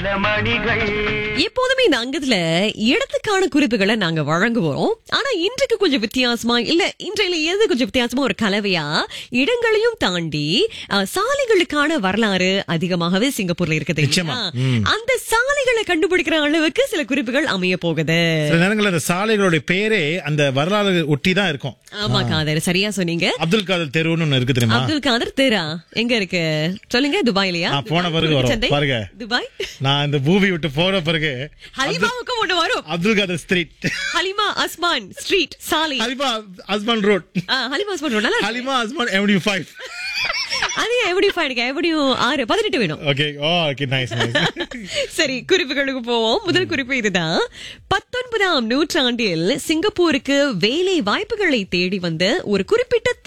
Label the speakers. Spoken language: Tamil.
Speaker 1: மணிகள்
Speaker 2: எப்போதுமே இந்த அங்கத்துல இடத்துக்கான குறிப்புகளை நாங்க வழங்குவோம் ஆனா இன்றைக்கு கொஞ்சம் வித்தியாசமா இல்ல இன்றையில எது கொஞ்சம் வித்தியாசமா ஒரு கலவையா இடங்களையும் தாண்டி அஹ், சாலைகளுக்கான வரலாறு அதிகமாகவே சிங்கப்பூர்ல இருக்குது
Speaker 3: நிச்சயமா.
Speaker 2: இல்லையா? அந்த சாலைகளை கண்டுபிடிக்கிற அளவுக்கு சில குறிப்புகள் அமைய போகுது
Speaker 3: சில நேரங்கள்ல அந்த சாலைகளுடைய பேரே அந்த வரலாறு ஒட்டி தான் இருக்கும்
Speaker 2: ஆமா காதர் சரியா சொன்னீங்க
Speaker 3: அப்துல் காதர் தெருவுன்னு ஒண்ணு இருக்கு தெரியுமா
Speaker 2: அப்துல் காதர் தேரா எங்க இருக்கு சொல்லுங்க துபாய்லயா
Speaker 3: ஆ, போன பிறகு வரும்.
Speaker 2: சந்தை?
Speaker 3: பாருங்க.
Speaker 2: துபாய்
Speaker 3: நான் இந்த பூமி விட்டு போன பிறகு
Speaker 2: ஹலிமாவுக்கும் ஒண்ணு வரும்
Speaker 3: அப்துல் காதர் ஸ்ட்ரீட்
Speaker 2: ஹலிமா அஸ்மான் ஸ்ட்ரீட் சாலை
Speaker 3: ஹலிமா ஹஸ்பண்ட் ரோட்
Speaker 2: ஆ, ஹலிமா அஸ்மான் road. நல்லா இருக்கு.
Speaker 3: ஹலிமா ஹஸ்பண்ட் எவன்யூ ஃபைவ்
Speaker 2: அது எப்படி எனக்கு எப்படியும் ஆறு பதினெட்டு வேணும்
Speaker 3: okay oh okay nice nice
Speaker 2: சரி குறிப்புகளுக்கு போவோம் முதல் குறிப்பு இதுதான் பத்தொன்பதாம் நூற்றாண்டில் சிங்கப்பூருக்கு வேலை வாய்ப்புகளை தேடி வந்த ஒரு குறிப்பிட்ட